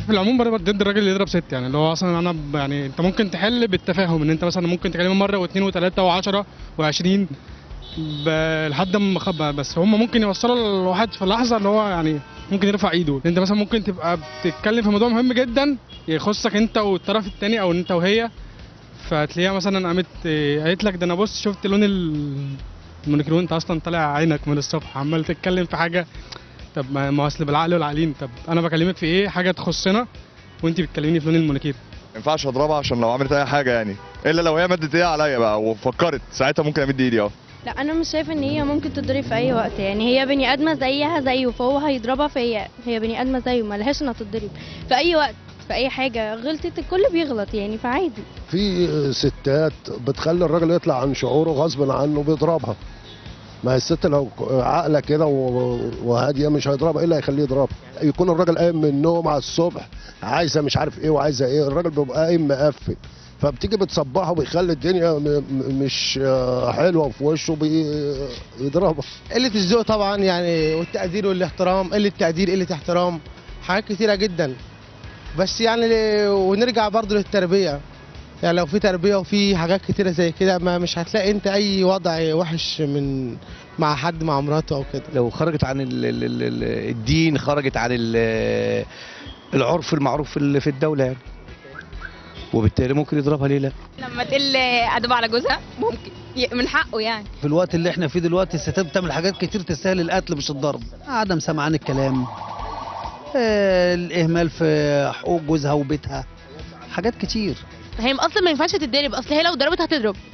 في العموم برضه ضد الراجل اللي يضرب ست يعني اللي هو اصلا انا ب- يعني انت ممكن تحل بالتفاهم ان انت مثلا ممكن تكلمه مره واثنين وثلاثه وعشرة وعشرين ب- لحد ما خب بس هم ممكن يوصلوا لواحد في اللحظه اللي هو يعني ممكن يرفع ايده انت مثلا ممكن تبقى بتتكلم في موضوع مهم جدا يخصك انت والطرف التاني او انت وهي فتلاقيها مثلا قامت إيه، قالت لك ده انا بص شفت لون ال- المونيكرون انت اصلا طالع عينك من الصبح عمال تتكلم في حاجه طب ما ما اصل بالعقل والعقلين طب انا بكلمك في ايه حاجه تخصنا وانت بتكلميني في لون المونيكير ما ينفعش اضربها عشان لو عملت اي حاجه يعني الا لو هي مدت ايديها عليا بقى وفكرت ساعتها ممكن امد ايدي اه لا انا مش شايفه ان هي ممكن تضرب في اي وقت يعني هي بني ادمه زيها زيه فهو هيضربها فهي هي بني ادمه زيه ما لهاش انها تتضرب في اي وقت في اي حاجه غلطت الكل بيغلط يعني فعادي في ستات بتخلي الراجل يطلع عن شعوره غصب عنه بيضربها ما هي الست لو عاقله كده و- وهاديه مش هيضربها ايه اللي هيخليه يضربها يكون الراجل قايم من النوم على الصبح عايزه مش عارف ايه وعايزه ايه الراجل بيبقى قايم مقفل فبتيجي بتصبحه وبيخلي الدنيا م- م- مش آه، حلوه في وشه بيضربها قلة الذوق طبعا يعني والتقدير والاحترام قلة تقدير قلة احترام حاجات كتيرة جدا بس يعني ل- ونرجع برضو للتربية يعني لو في تربية وفي حاجات كتيرة زي كده ما مش هتلاقي انت اي وضع وحش من مع حد مع مراته او كده لو خرجت عن ال ال ال ال الدين خرجت عن ال- العرف المعروف في ال- في الدولة يعني وبالتالي ممكن يضربها ليه لا لما تقل ادب على جوزها ممكن ي- من حقه يعني في الوقت اللي احنا فيه دلوقتي الستات بتعمل حاجات كتير تستاهل القتل مش الضرب عدم سمعان الكلام آه، الاهمال في حقوق جوزها وبيتها حاجات كتير هي اصلا ما ينفعش تتضرب اصل هي لو ضربت هتضرب